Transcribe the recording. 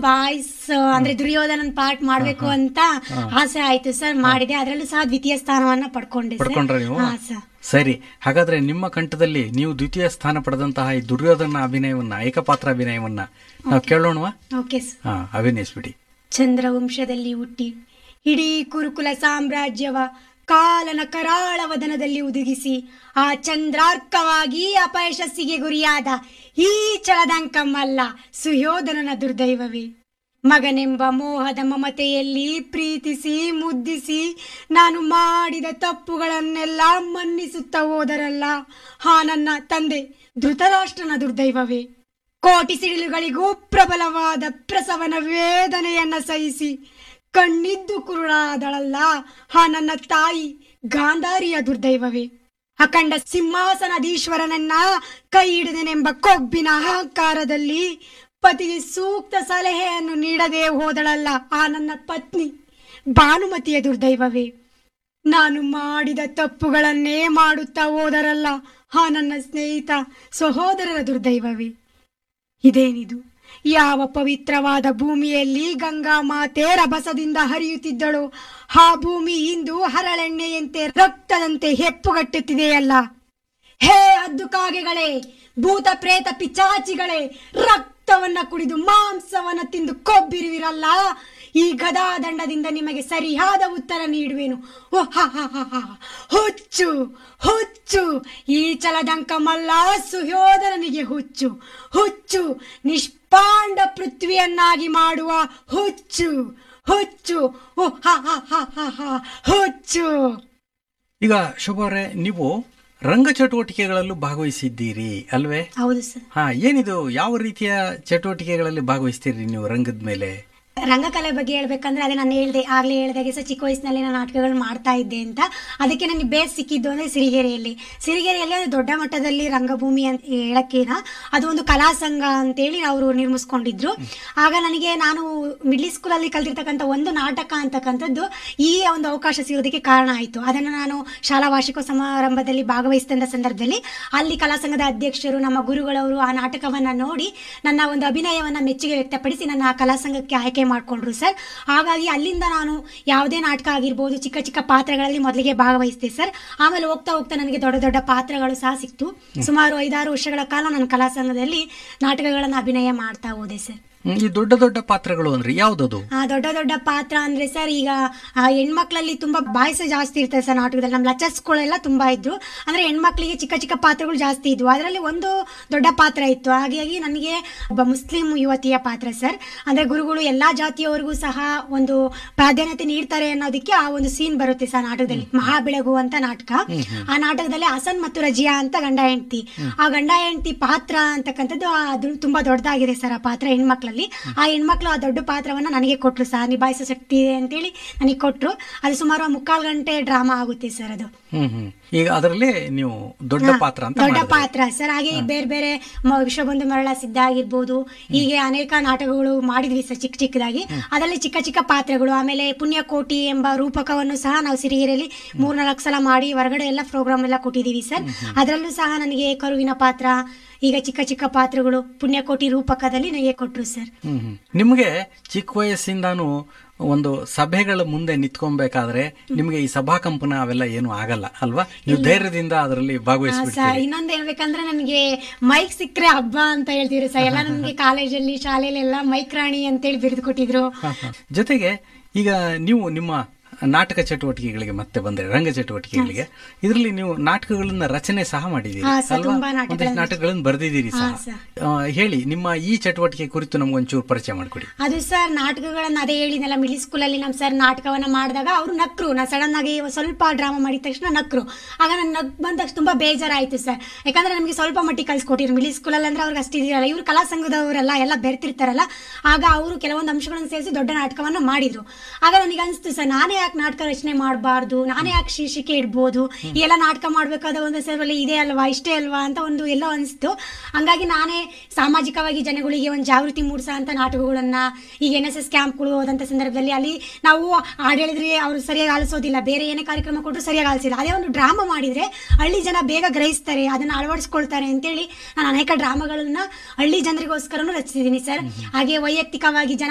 Boys ಅಂದ್ರೆ ದುರ್ಯೋಧನನ್ part ಮಾಡ್ಬೇಕು ಅಂತ ಆಸೆ ಆಯ್ತು ಸರ್ ಮಾಡಿದೆ ಅದರಲ್ಲೂ ಸಹ ದ್ವಿತೀಯ ಸ್ಥಾನವನ್ನ ಪಡ್ಕೊಂಡೆ ಸರ್ ಪಡ್ಕೊಂಡ್ರ ನೀವು ಹಾ ಸರ್ ಸರಿ ಹಾಗಾದ್ರೆ ನಿಮ್ಮ ಕಂಠದಲ್ಲಿ ನೀವು ದ್ವಿತೀಯ ಸ್ಥಾನ ಪಡೆದಂತಹ ಈ ದುರ್ಯೋಧನ ಅಭಿನಯವನ್ನ ಏಕಪಾತ್ರ ಅಭಿನಯವನ್ನ ನಾವು ಕೇಳೋಣವಾ ಓಕೆ ಸರ್ ಹಾ ಅಭಿನಯಿಸ್ಬಿಡಿ ಚಂದ್ರವಂಶದಲ್ಲಿ ಹುಟ್ಟಿ ಇಡೀ ಕುರುಕುಲ ಸಾಮ್ರಾಜ್ಯವ ಕಾಲನ ಕರಾಳ ವದನದಲ್ಲಿ ಉದುಗಿಸಿ ಆ ಚಂದ್ರಾರ್ಕವಾಗಿ ಅಪಯಶಸ್ಸಿಗೆ ಗುರಿಯಾದ ಈ ಚಲದಂಕಮ್ಮಲ್ಲ ಸುಯೋಧನನ ದುರ್ದೈವವೇ ಮಗನೆಂಬ ಮೋಹದ ಮಮತೆಯಲ್ಲಿ ಪ್ರೀತಿಸಿ ಮುದ್ದಿಸಿ ನಾನು ಮಾಡಿದ ತಪ್ಪುಗಳನ್ನೆಲ್ಲ ಮನ್ನಿಸುತ್ತಾ ಹೋದರಲ್ಲ ಹಾ ನನ್ನ ತಂದೆ ಧೃತರಾಷ್ಟ್ರನ ದುರ್ದೈವವೇ ಕೋಟಿ ಸಿಡಿಲುಗಳಿಗೂ ಪ್ರಬಲವಾದ ಪ್ರಸವನ ವೇದನೆಯನ್ನ ಸಹಿಸಿ ಕಣ್ಣಿದ್ದು ಕುರುಡಾದಳಲ್ಲ ಆ ನನ್ನ ತಾಯಿ ಗಾಂಧಾರಿಯ ದುರ್ದೈವವೇ ಅಖಂಡ ಸಿಂಹಾಸನದೀಶ್ವರನನ್ನ ಕೈ ಹಿಡಿದನೆಂಬ ಕೊಬ್ಬಿನ ಅಹಂಕಾರದಲ್ಲಿ ಪತಿಗೆ ಸೂಕ್ತ ಸಲಹೆಯನ್ನು ನೀಡದೆ ಹೋದಳಲ್ಲ ಆ ನನ್ನ ಪತ್ನಿ ಭಾನುಮತಿಯ ದುರ್ದೈವವೇ ನಾನು ಮಾಡಿದ ತಪ್ಪುಗಳನ್ನೇ ಮಾಡುತ್ತಾ ಹೋದರಲ್ಲ ಆ ನನ್ನ ಸ್ನೇಹಿತ ಸಹೋದರರ ದುರ್ದೈವವೇ ಇದೇನಿದು ಯಾವ ಪವಿತ್ರವಾದ ಭೂಮಿಯಲ್ಲಿ ಗಂಗಾ ಮಾತೆ ರಭಸದಿಂದ ಹರಿಯುತ್ತಿದ್ದಳು ಆ ಭೂಮಿ ಇಂದು ಹರಳೆಣ್ಣೆಯಂತೆ ರಕ್ತದಂತೆ ಹೆಪ್ಪುಗಟ್ಟುತ್ತಿದೆಯಲ್ಲ ಹೇ ಹದ್ದು ಕಾಗೆಗಳೇ ಭೂತ ಪ್ರೇತ ಪಿಚಾಚಿಗಳೇ ರಕ್ತವನ್ನ ಕುಡಿದು ಮಾಂಸವನ್ನ ತಿಂದು ಕೊಬ್ಬಿರುವಿರಲ್ಲ ಈ ಗದಾದಂಡದಿಂದ ನಿಮಗೆ ಸರಿಯಾದ ಉತ್ತರ ನೀಡುವೆನು ಓ ಹ ಹ ಹ ಹ. ಹುಚ್ಚು ಹುಚ್ಚು ಈ ಚಲದಂಕಮಲ್ಲ ಸುಯೋಧನನಿಗೆ ಹುಚ್ಚು ಹುಚ್ಚು ನಿಷ್ಪಾಂಡ ಪೃಥ್ವಿಯನ್ನಾಗಿ ಮಾಡುವ ಹುಚ್ಚು ಹುಚ್ಚು ಓ ಹ ಹ ಹ ಹ ಹ. ಹುಚ್ಚು ಈಗ ಶುಭ ಅವರೇ ನೀವು ರಂಗ ಚಟುವಟಿಕೆಗಳಲ್ಲೂ ಭಾಗವಹಿಸಿದ್ದೀರಿ ಅಲ್ವೇ ಹೌದು ಸರ್ ಹಾ ಏನಿದು ಯಾವ ರೀತಿಯ ಚಟುವಟಿಕೆಗಳಲ್ಲಿ ಭಾಗವಹಿಸ್ತೀರಿ ನೀವು ರಂಗದ ಮೇಲೆ ರಂಗಕಲೆ ಬಗ್ಗೆ ಹೇಳ್ಬೇಕಂದ್ರೆ ಅದೇ ನಾನು ಹೇಳ್ದೆ ಆಗ್ಲೇ ಹೇಳ್ದಾಗೆ ಸಹ ಚಿಕ್ಕ ವಯಸ್ಸಿನಲ್ಲಿ ನಾನು ನಾಟಕಗಳು ಮಾಡ್ತಾ ಇದ್ದೆ ಅಂತ ಅದಕ್ಕೆ ನನಗೆ ಬೇಸ್ ಸಿಕ್ಕಿದ್ದು ಅಂದ್ರೆ ಸಿರಿಗೆರೆಯಲ್ಲಿ ಸಿರಿಗೆರೆಯಲ್ಲಿ ಅದು ದೊಡ್ಡ ಮಟ್ಟದಲ್ಲಿ ರಂಗಭೂಮಿ ಅಂತ ಹೇಳಕ್ಕೇನ ಅದು ಒಂದು ಕಲಾ ಸಂಘ ಅಂತೇಳಿ ಅವರು ನಿರ್ಮಿಸ್ಕೊಂಡಿದ್ರು ಆಗ ನನಗೆ ನಾನು ಮಿಡ್ಲ್ ಸ್ಕೂಲಲ್ಲಿ ಕಲ್ತಿರ್ತಕ್ಕಂಥ ಒಂದು ನಾಟಕ ಅಂತಕ್ಕಂಥದ್ದು ಈ ಒಂದು ಅವಕಾಶ ಸಿಗೋದಕ್ಕೆ ಕಾರಣ ಆಯಿತು ಅದನ್ನು ನಾನು ಶಾಲಾ ವಾರ್ಷಿಕ ಸಮಾರಂಭದಲ್ಲಿ ಭಾಗವಹಿಸಿದಂಥ ಸಂದರ್ಭದಲ್ಲಿ ಅಲ್ಲಿ ಕಲಾ ಸಂಘದ ಅಧ್ಯಕ್ಷರು ನಮ್ಮ ಗುರುಗಳವರು ಆ ನಾಟಕವನ್ನ ನೋಡಿ ನನ್ನ ಒಂದು ಅಭಿನಯವನ್ನ ಮೆಚ್ಚುಗೆ ವ್ಯಕ್ತಪಡಿಸಿ ನನ್ನ ಆ ಕಲಾ ಸಂಘಕ್ಕೆ ಆಯ್ಕೆ ಮಾಡಿಕೊಂಡ್ರು ಸರ್ ಹಾಗಾಗಿ ಅಲ್ಲಿಂದ ನಾನು ಯಾವುದೇ ನಾಟಕ ಆಗಿರ್ಬೋದು ಚಿಕ್ಕ ಚಿಕ್ಕ ಪಾತ್ರಗಳಲ್ಲಿ ಮೊದಲಿಗೆ ಭಾಗವಹಿಸಿದೆ ಸರ್ ಆಮೇಲೆ ಹೋಗ್ತಾ ಹೋಗ್ತಾ ನನಗೆ ದೊಡ್ಡ ದೊಡ್ಡ ಪಾತ್ರಗಳು ಸಹ ಸಿಕ್ತು ಸುಮಾರು ಐದಾರು ವರ್ಷಗಳ ಕಾಲ ನಾನು ಕಲಾ ಸಂಘದಲ್ಲಿ ನಾಟಕಗಳನ್ನು ಅಭಿನಯ ಮಾಡ್ತಾ ಹೋದೆ ಸರ್ ಹ್ಮ್, ಈ ದೊಡ್ಡ ದೊಡ್ಡ ಪಾತ್ರಗಳು ಅಂದ್ರೆ ಯಾವ್ದದು ಆ ದೊಡ್ಡ ದೊಡ್ಡ ಪಾತ್ರ ಅಂದ್ರೆ ಸರ್ ಈಗ ಆ ಹೆಣ್ಮಕ್ಳಲ್ಲಿ ತುಂಬಾ ಬಾಯ್ಸ ಜಾಸ್ತಿ ಇರ್ತದೆ ಸರ್ ನಾಟಕದಲ್ಲಿ ನಮ್ಮ ಲೆಕ್ಚರ್ಸ್ಗಳೆಲ್ಲ ತುಂಬಾ ಇದ್ರು ಅಂದ್ರೆ ಹೆಣ್ಮಕ್ಳಿಗೆ ಚಿಕ್ಕ ಚಿಕ್ಕ ಪಾತ್ರಗಳು ಜಾಸ್ತಿ ಇದ್ವು ಅದರಲ್ಲಿ ಒಂದು ದೊಡ್ಡ ಪಾತ್ರ ಇತ್ತು ಹಾಗಾಗಿ ನನಗೆ ಒಬ್ಬ ಮುಸ್ಲಿಂ ಯುವತಿಯ ಪಾತ್ರ ಸರ್ ಅಂದ್ರೆ ಗುರುಗಳು ಎಲ್ಲಾ ಜಾತಿಯವರಿಗೂ ಸಹ ಒಂದು ಪ್ರಾಧಾನ್ಯತೆ ನೀಡ್ತಾರೆ ಅನ್ನೋದಕ್ಕೆ ಆ ಒಂದು ಸೀನ್ ಬರುತ್ತೆ ಸರ್ ನಾಟಕದಲ್ಲಿ ಮಹಾಬೆಳಗು ಅಂತ ನಾಟಕ ಆ ನಾಟಕದಲ್ಲಿ ಹಸನ್ ಮತ್ತು ರಜಿಯಾ ಅಂತ ಗಂಡ ಹೆಂಡತಿ ಆ ಗಂಡ ಹೆಂಡತಿ ಪಾತ್ರ ಅಂತಕ್ಕಂಥದ್ದು ಅದು ತುಂಬಾ ದೊಡ್ಡದಾಗಿದೆ ಸರ್ ಆ ಪಾತ್ರ ಹೆಣ್ಮಕ್ಳಲ್ಲಿ ಆ ಹೆಣ್ಮಕ್ಳು ಆ ದೊಡ್ಡ ಪಾತ್ರವನ್ನ ನನಗೆ ಕೊಟ್ರು ಸರ್ ನಿಭಾಯಿಸೋ ಶಕ್ತಿ ಇದೆ ಅಂತೇಳಿ ನನಗೆ ಕೊಟ್ರು ಅದು ಸುಮಾರು ಮುಕ್ಕಾಲು ಗಂಟೆ ಡ್ರಾಮಾ ಆಗುತ್ತೆ ಸರ್ ಅದು ಹ್ಮ್ ಹ್ಮ್ ಈಗ ಅದರಲ್ಲಿ ನೀವು ದೊಡ್ಡ ಹಾ, ಪಾತ್ರ ಅಂತ ದೊಡ್ಡ ಮಾಡಿದ್ರಿ. ಪಾತ್ರ ಸರ್ ಹಾಗೆ ಬೇರೆ ಬೇರೆ ಮ- ವಿಶ್ವಬಂಧು ಮರಳ ಸಿದ್ಧ ಆಗಿರ್ಬೋದು ಹೀಗೆ ಅನೇಕ ನಾಟಕಗಳು ಮಾಡಿದ್ವಿ ಸರ್ ಚಿಕ್ಕ ಚಿಕ್ಕದಾಗಿ ಅದರಲ್ಲಿ ಚಿಕ್ಕ ಚಿಕ್ಕ ಪಾತ್ರಗಳು ಆಮೇಲೆ ಪುಣ್ಯಕೋಟಿ ಎಂಬ ರೂಪಕವನ್ನು ಸಹ ನಾವು ಸಿರಿಗೆರೆಯಲ್ಲಿ ಮೂರ್ನಾಲ್ಕು ಸಲ ಮಾಡಿ ಹೊರಗಡೆ ಎಲ್ಲ ಪ್ರೋಗ್ರಾಮ್ ಎಲ್ಲ ಕೊಟ್ಟಿದ್ದೀವಿ ಸರ್ ಅದರಲ್ಲೂ ಸಹ ನನಗೆ ಕರುವಿನ ಪಾತ್ರ ಈಗ ಚಿಕ್ಕ ಚಿಕ್ಕ ಪಾತ್ರಗಳು ಪುಣ್ಯಕೋಟಿ ರೂಪಕದಲ್ಲಿ ನನಗೆ ಕೊಟ್ರು ಸರ್ ಹ್ಮ್ ಹ್ಮ್. ನಿಮ್ಗೆ ಚಿಕ್ಕ ವಯಸ್ಸಿಂದಾನು ಒಂದು ಸಭೆಗಳ ಮುಂದೆ ನಿಂತ್ಕೊಬೇಕಾದ್ರೆ ನಿಮ್ಗೆ ಈ ಸಭಾಕಂಪನ ಅವೆಲ್ಲ ಏನು ಆಗಲ್ಲ ಅಲ್ವಾ ನೀವು ಧೈರ್ಯದಿಂದ ಅದರಲ್ಲಿ ಸರ್ ಭಾಗವಹಿಸ್ಬಿಡ್ತೀರಿ ಇನ್ನೊಂದು ಹೇಳ್ಬೇಕಂದ್ರೆ ನನಗೆ ಮೈಕ್ ಸಿಕ್ಕರೆ ಹಬ್ಬ ಅಂತ ಹೇಳ್ತಿದ್ರು ಸರ್ ಎಲ್ಲ ನನಗೆ ಕಾಲೇಜಲ್ಲಿ ಶಾಲೆಯಲ್ಲಿ ಎಲ್ಲ ಮೈಕ್ ರಾಣಿ ಅಂತೇಳಿ ಬಿರಿದು ಕೊಟ್ಟಿದ್ರು ಹ, ಹ. ಜೊತೆಗೆ ಈಗ ನೀವು ನಿಮ್ಮ ನಾಟಕ ಚಟುವಟಿಕೆಗಳಿಗೆ ಮತ್ತೆ ಬಂದ್ರೆ ರಂಗ ಚಟುವಟಿಕೆಗಳಿಗೆ ಇದರಲ್ಲಿ ನೀವು ನಾಟಕಗಳನ್ನ ರಚನೆ ಸಹ ಮಾಡಿದ್ದೀರಿ ಹಾ, ಸರ್, ಅಲ್ವಾ ತುಂಬಾ ನಾಟಕಗಳನ್ನ- ಒಂದಿಷ್ಟು ನಾಟಕಗಳನ್ನು ಬರೆದಿದ್ದೀರಿ ಹಾ, ಸಹ ಸರ್. ಆ, ಹೇಳಿ ನಿಮ್ಮ ಈ ಚಟುವಟಿಕೆ ಕುರಿತು ನಮ್ಗೊಂಚೂರು ಪರಿಚಯ ಮಾಡಿಕೊಡಿ ಅದು ಸರ್ ನಾಟಕಗಳನ್ನ ಅದೇ ಹೇಳಿದ್ನಲ್ಲ ಮಿಡ್ಲ್ ಸ್ಕೂಲಲ್ಲಿ ನಮ್ಮ ಸರ್ ನಾಟಕವನ್ನ ಮಾಡಿದಾಗ ಅವರು ನಕ್ರು ನಾ ಸಡನ್ ಆಗಿ ಸ್ವಲ್ಪ ಡ್ರಾಮಾ ಮಾಡಿದ ತಕ್ಷಣ ನಕ್ರು ಆಗ ನನ್ನ ನಗ್ ಬಂದ ತಕ್ಷಣ ತುಂಬಾ ಬೇಜಾರಾಯ್ತು ಸರ್ ಯಾಕಂದ್ರೆ ನಮಗೆ ಸ್ವಲ್ಪ ಮಟ್ಟಿಗೆ ಕಲ್ಸ್ಕೊಟ್ಟಿರು ಮಿಡ್ಲ್ ಸ್ಕೂಲಲ್ಲಿ ಅಂದ್ರೆ ಅವ್ರಿಗೆ ಅಷ್ಟಿದಿರಲ್ಲ ಇವ್ರು ಕಲಾ ಸಂಘದವರೆಲ್ಲ ಎಲ್ಲ ಬೆರ್ತಿರ್ತಾರಲ್ಲ ಆಗ ಅವರು ಕೆಲವೊಂದು ಅಂಶಗಳನ್ನು ಸೇರಿಸಿ ದೊಡ್ಡ ನಾಟಕವನ್ನ ಮಾಡಿದ್ರು ಆಗ ನನಗೆ ಅನಿಸ್ತು ಸರ್ ನಾನೇ ಯಾಕೆ ನಾಟಕ ರಚನೆ ಮಾಡಬಾರ್ದು ನಾನೇ ಯಾಕೆ ಶೀರ್ಷಿಕೆ ಇಡ್ಬೋದು ಈ ಎಲ್ಲ ನಾಟಕ ಮಾಡ್ಬೇಕಾದ ಒಂದು ಸರ್ ಇದೆ ಅಲ್ವಾ ಇಷ್ಟೇ ಅಲ್ವಾ ಅಂತ ಒಂದು ಎಲ್ಲೋ ಅನಿಸ್ತು ಹಂಗಾಗಿ ನಾನೇ ಸಾಮಾಜಿಕವಾಗಿ ಜನಗಳಿಗೆ ಒಂದು ಜಾಗೃತಿ ಮೂಡಿಸೋ ಅಂತ ನಾಟಕಗಳನ್ನ ಈಗ ಎನ್ ಎಸ್ ಎಸ್ ಕ್ಯಾಂಪ್ಗಳು ಹೋದಂಥ ಸಂದರ್ಭದಲ್ಲಿ ಅಲ್ಲಿ ನಾವು ಹಾಡು ಹೇಳಿದ್ರೆ ಅವರು ಸರಿಯಾಗಿ ಆಲಿಸೋದಿಲ್ಲ ಬೇರೆ ಏನೇ ಕಾರ್ಯಕ್ರಮ ಕೊಟ್ಟರು ಸರಿಯಾಗಿ ಆಲಿಸಿಲ್ಲ ಅದೇ ಒಂದು ಡ್ರಾಮಾ ಮಾಡಿದ್ರೆ ಹಳ್ಳಿ ಜನ ಬೇಗ ಗ್ರಹಿಸ್ತಾರೆ ಅದನ್ನ ಅಳವಡಿಸ್ಕೊಳ್ತಾರೆ ಅಂತೇಳಿ ನಾನು ಅನೇಕ ಡ್ರಾಮಾಗಳನ್ನ ಹಳ್ಳಿ ಜನರಿಗೋಸ್ಕರನೂ ರಚಿಸಿದ್ದೀನಿ ಸರ್ ಹಾಗೆ ವೈಯಕ್ತಿಕವಾಗಿ ಜನ